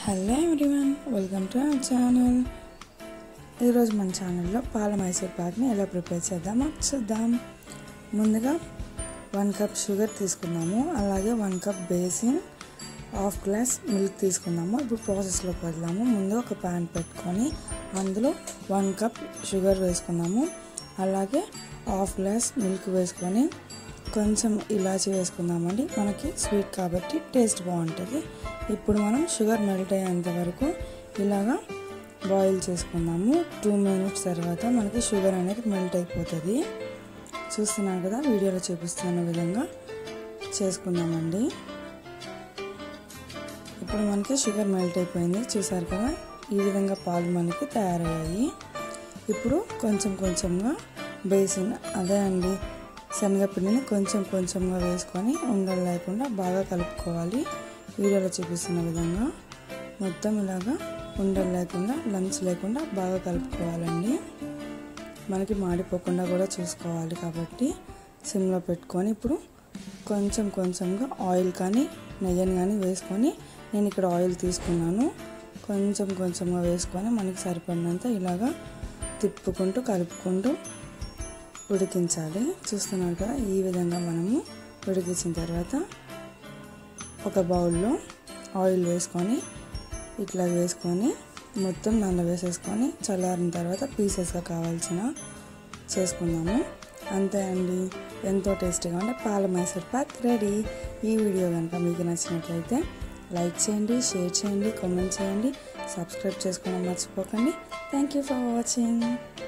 hello everyone welcome to our channel ఈరోజు మన ఛానల్లో పాల మైసూర్ పాక్ని ఎలా ప్రిపేర్ చేద్దామో చూద్దాం ముందుగా వన్ కప్ షుగర్ తీసుకున్నాము అలాగే one cup besan half glass milk తీసుకున్నాము ఇప్పుడు ప్రాసెస్లోకి వెళ్దాము ముందు ఒక ప్యాన్ పెట్టుకొని అందులో వన్ కప్ షుగర్ వేసుకున్నాము అలాగే హాఫ్ గ్లాస్ మిల్క్ వేసుకొని కొంచెం ఇలాచి వేసుకుందామండి మనకి స్వీట్ కాబట్టి టేస్ట్ బాగుంటుంది ఇప్పుడు మనం షుగర్ మెల్ట్ అయ్యేంత వరకు ఇలాగా బాయిల్ చేసుకుందాము టూ మినిట్స్ తర్వాత మనకి షుగర్ అనేది మెల్ట్ అయిపోతుంది చూస్తున్నాను కదా వీడియోలో చూపిస్తున్న విధంగా చేసుకుందామండి ఇప్పుడు మనకి షుగర్ మెల్ట్ అయిపోయింది చూసారు కదా ఈ విధంగా పాలు మనకి తయారయ్యాయి ఇప్పుడు కొంచెం కొంచెంగా బేసిన్ అదే అండి శనగపిండిని కొంచెం కొంచెంగా వేసుకొని ఉండలు లేకుండా బాగా కలుపుకోవాలి వీడియోలో చూపిస్తున్న విధంగా మొత్తం ఇలాగా ఉండలు లేకుండా లంచ్ లేకుండా బాగా కలుపుకోవాలండి మనకి మాడిపోకుండా కూడా చూసుకోవాలి కాబట్టి సిమ్లో పెట్టుకొని ఇప్పుడు కొంచెం కొంచెంగా ఆయిల్ కానీ నెయ్యిని కానీ వేసుకొని నేను ఇక్కడ ఆయిల్ తీసుకున్నాను కొంచెం కొంచెంగా వేసుకొని మనకి సరిపడినంత ఇలాగా తిప్పుకుంటూ కలుపుకుంటూ ఉడికించాలి చూస్తున్నారు కదా ఈ విధంగా మనము ఉడికించిన తర్వాత ఒక బౌల్లో ఆయిల్ వేసుకొని ఇట్లా వేసుకొని మొత్తం దానిలో వేసేసుకొని చల్లారిన తర్వాత పీసెస్గా కావాల్సిన చేసుకుందాము అంతే అండి ఎంతో టేస్టీగా ఉంటే పాల మైసూర్ పాక్ రెడీ ఈ వీడియో కనుక మీకు నచ్చినట్లయితే లైక్ చేయండి షేర్ చేయండి కామెంట్ చేయండి సబ్స్క్రైబ్ చేసుకోవడం మర్చిపోకండి థ్యాంక్ యూ ఫర్ వాచింగ్